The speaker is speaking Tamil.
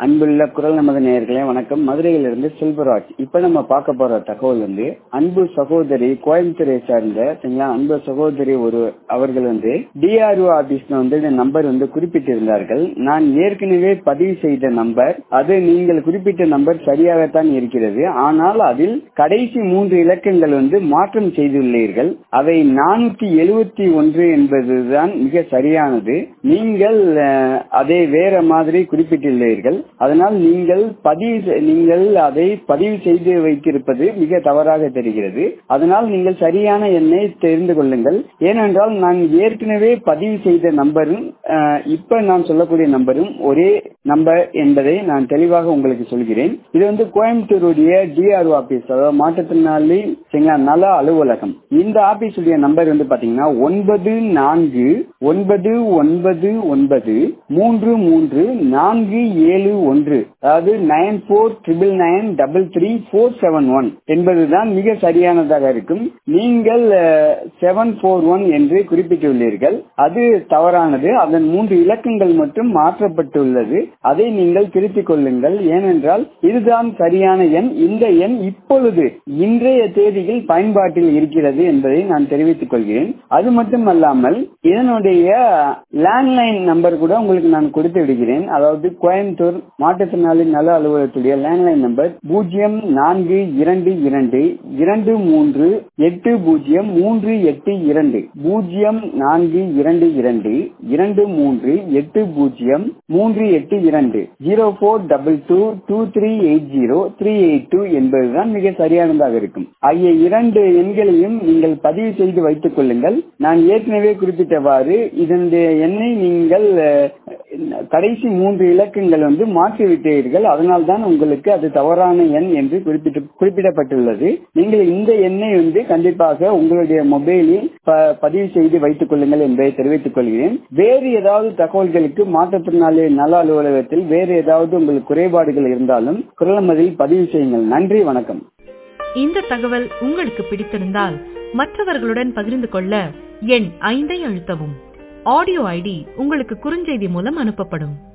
அன்புள்ள குரல் நமது நேயர்களே வணக்கம் மதுரையிலிருந்து செல்வராஜ் இப்ப நம்ம பார்க்க போற தகவல் வந்து அன்பு சகோதரி கோயம்புத்தூரை சார்ந்த சரிங்களா அன்பு சகோதரி ஒரு அவர்கள் வந்து டிஆர்ஓ ஆபீஸ்ல வந்து இந்த நம்பர் வந்து குறிப்பிட்டிருந்தார்கள் நான் ஏற்கனவே பதிவு செய்த நம்பர் அது நீங்கள் குறிப்பிட்ட நம்பர் சரியாகத்தான் இருக்கிறது ஆனால் அதில் கடைசி மூன்று இலக்கங்கள் வந்து மாற்றம் செய்துள்ளீர்கள் அவை நானூத்தி எழுபத்தி ஒன்று என்பதுதான் மிக சரியானது நீங்கள் அஹ், அதை வேற மாதிரி குறிப்பிட்டுள்ளீர்கள் அதனால் நீங்கள் பதிவு நீங்கள் அதை பதிவு செய்து வைத்திருப்பது மிக தவறாக தெரிகிறது அதனால் நீங்கள் சரியான எண்ணை தெரிந்து கொள்ளுங்கள் ஏனென்றால் நான் ஏற்கனவே பதிவு செய்த நம்பரும் அஹ், இப்ப நான் சொல்லக்கூடிய நம்பரும் ஒரே நம்பர் என்பதை நான் தெளிவாக உங்களுக்கு சொல்கிறேன் இது வந்து கோயம்புத்தூருடைய டிஆர்ஓ ஆபீஸ் அதாவது மாற்றுத்திறனாளி சரிங்களா, நல அலுவலகம் இந்த ஆபீஸ் உடைய நம்பர் வந்து பாத்தீங்கன்னா ஒன்பது நான்கு ஒன்பது ஒன்பது ஒன்பது மூன்று மூன்று நான்கு ஏழு ஒன்று அதாவது nine four triple nine double three four seven one என்பதுதான் மிக சரியானதாக இருக்கும் நீங்கள் செவன் போர் ஒன் என்று குறிப்பிட்டுள்ளீர்கள் அது தவறானது அதன் மூன்று இலக்கங்கள் மட்டும் மாற்றப்பட்டுள்ளது அதை நீங்கள் திருத்திக் கொள்ளுங்கள் ஏனென்றால் இதுதான் சரியான எண் இந்த எண் இப்பொழுது இன்றைய தேதியில் பயன்பாட்டில் இருக்கிறது என்பதை நான் தெரிவித்துக் கொள்கிறேன் அது மட்டுமல்லாமல் இதனுடைய லேண்ட்லைன் நம்பர் கூட உங்களுக்கு நான் கொடுத்து விடுகிறேன் அதாவது கோயம்புத்தூர் மாற்றுத்திறனாளி நல அலுவலகத்துடைய லேண்ட்லைன் நம்பர் பூஜ்ஜியம் நான்கு இரண்டு இரண்டு இரண்டு மூன்று எட்டு பூஜ்ஜியம் மூன்று எட்டு இரண்டு பூஜ்ஜியம் நான்கு இரண்டு இரண்டு இரண்டு மூன்று எட்டு பூஜ்ஜியம் மூன்று எட்டு இரண்டு zero four double two two three eight zero three eight two என்பதுதான் மிக சரியானதாக இருக்கும் ஆகிய இரண்டு எண்களையும் நீங்கள் பதிவு செய்து வைத்துக் கொள்ளுங்கள் நான் ஏற்கனவே குறிப்பிட்டவாறு இதனுடைய எண்ணை நீங்கள் அஹ், கடைசி மூன்று இலக்கங்கள் வந்து மாற்றிவிட்டீர்கள் அதனால் தான் உங்களுக்கு அது தவறான எண் என்று குறிப்பிட்டு குறிப்பிடப்பட்டுள்ளது நீங்கள் இந்த எண்ணை வந்து கண்டிப்பாக உங்களுடைய மொபைலில் ப- பதிவு செய்து வைத்துக் கொள்ளுங்கள் என்பதை தெரிவித்துக் கொள்கிறேன் வேறு ஏதாவது தகவல்களுக்கு மாற்றுத்திறனாளி நல அலுவலகத்தில் வேறு ஏதாவது உங்களுக்கு குறைபாடுகள் இருந்தாலும் குரலமதில் பதிவு செய்யுங்கள் நன்றி வணக்கம் இந்த தகவல் உங்களுக்கு பிடித்திருந்தால் மற்றவர்களுடன் பகிர்ந்து கொள்ள எண் ஐந்தை அழுத்தவும் ஆடியோ ஐடி உங்களுக்கு குறுஞ்செய்தி மூலம் அனுப்பப்படும்